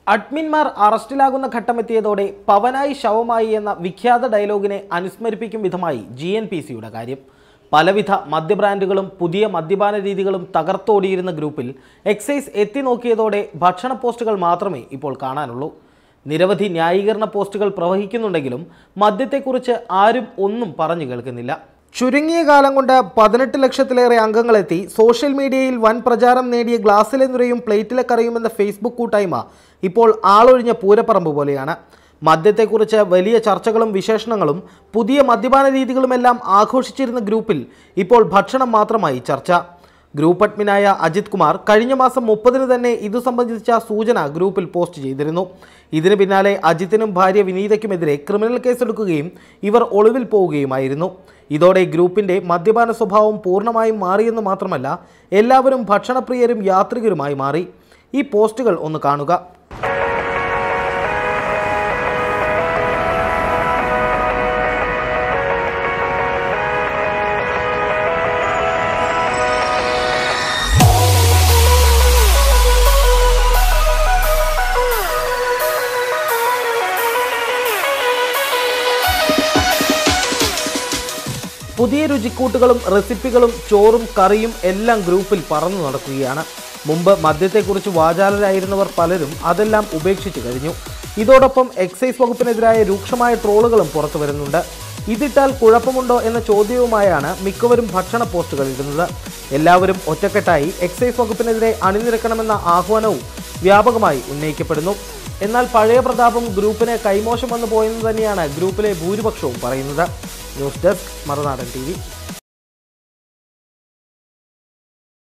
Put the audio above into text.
അഡ്മിന്മാർ അറസ്റ്റിലാകുന്ന ഘട്ടമെത്തിയതോടെ പവനായി ശവമായി എന്ന വിഖ്യാത ഡയലോഗിനെ അനുസ്മരിപ്പിക്കും വിധമായി ജി എൻ പി സിയുടെ കാര്യം പലവിധ മദ്യബ്രാൻഡുകളും പുതിയ മദ്യപാന രീതികളും തകർത്തോടിയിരുന്ന ഗ്രൂപ്പിൽ എക്സൈസ് എത്തി നോക്കിയതോടെ ഭക്ഷണ പോസ്റ്റുകൾ മാത്രമേ ഇപ്പോൾ കാണാനുള്ളൂ നിരവധി ന്യായീകരണ പോസ്റ്റുകൾ പ്രവഹിക്കുന്നുണ്ടെങ്കിലും മദ്യത്തെക്കുറിച്ച് ആരും ഒന്നും പറഞ്ഞു കേൾക്കുന്നില്ല ചുരുങ്ങിയ കാലം കൊണ്ട് പതിനെട്ട് ലക്ഷത്തിലേറെ അംഗങ്ങളെത്തി സോഷ്യൽ മീഡിയയിൽ വൻ പ്രചാരം നേടിയ ഗ്ലാസ്സിലെ നുരയും പ്ലേറ്റിലെ കറിയും എന്ന ഫേസ്ബുക്ക് കൂട്ടായ്മ ഇപ്പോൾ ആളൊഴിഞ്ഞ പൂരപ്പറമ്പ് പോലെയാണ് മദ്യത്തെക്കുറിച്ച് വലിയ ചർച്ചകളും വിശേഷണങ്ങളും പുതിയ മദ്യപാന രീതികളുമെല്ലാം ആഘോഷിച്ചിരുന്ന ഗ്രൂപ്പിൽ ഇപ്പോൾ ഭക്ഷണം മാത്രമായി ചർച്ച ഗ്രൂപ്പ് അഡ്മിനായ അജിത് കുമാർ കഴിഞ്ഞ മാസം മുപ്പതിന് തന്നെ ഇതു സംബന്ധിച്ച സൂചന ഗ്രൂപ്പിൽ പോസ്റ്റ് ചെയ്തിരുന്നു ഇതിന് പിന്നാലെ അജിത്തിനും ഭാര്യ വിനീതയ്ക്കുമെതിരെ ക്രിമിനൽ കേസെടുക്കുകയും ഇവർ ഒളിവിൽ പോവുകയുമായിരുന്നു ഇതോടെ ഗ്രൂപ്പിന്റെ മദ്യപാന സ്വഭാവം പൂർണ്ണമായും മാറിയെന്ന് മാത്രമല്ല എല്ലാവരും ഭക്ഷണപ്രിയരും യാത്രികരുമായി മാറി ഈ പോസ്റ്റുകൾ ഒന്ന് കാണുക പുതിയ രുചിക്കൂട്ടുകളും റെസിപ്പികളും ചോറും കറിയും എല്ലാം ഗ്രൂപ്പിൽ പറന്നു നടക്കുകയാണ് മുമ്പ് മദ്യത്തെക്കുറിച്ച് വാചാലരായിരുന്നവർ പലരും അതെല്ലാം ഉപേക്ഷിച്ചു കഴിഞ്ഞു ഇതോടൊപ്പം എക്സൈസ് വകുപ്പിനെതിരായ രൂക്ഷമായ ട്രോളുകളും പുറത്തു വരുന്നുണ്ട് ഇതിട്ടാൽ കുഴപ്പമുണ്ടോ എന്ന ചോദ്യവുമായാണ് മിക്കവരും ഭക്ഷണ പോസ്റ്റുകൾ ഇടുന്നത് എല്ലാവരും ഒറ്റക്കെട്ടായി എക്സൈസ് വകുപ്പിനെതിരെ അണിനിരക്കണമെന്ന ആഹ്വാനവും വ്യാപകമായി ഉന്നയിക്കപ്പെടുന്നു എന്നാൽ പഴയ പ്രതാപം ഗ്രൂപ്പിന് കൈമോശം വന്നു പോയെന്ന് തന്നെയാണ് ഗ്രൂപ്പിലെ ഭൂരിപക്ഷവും പറയുന്നത് ന്യൂസ് ഡെസ്ക് മറുനാടൻ ടി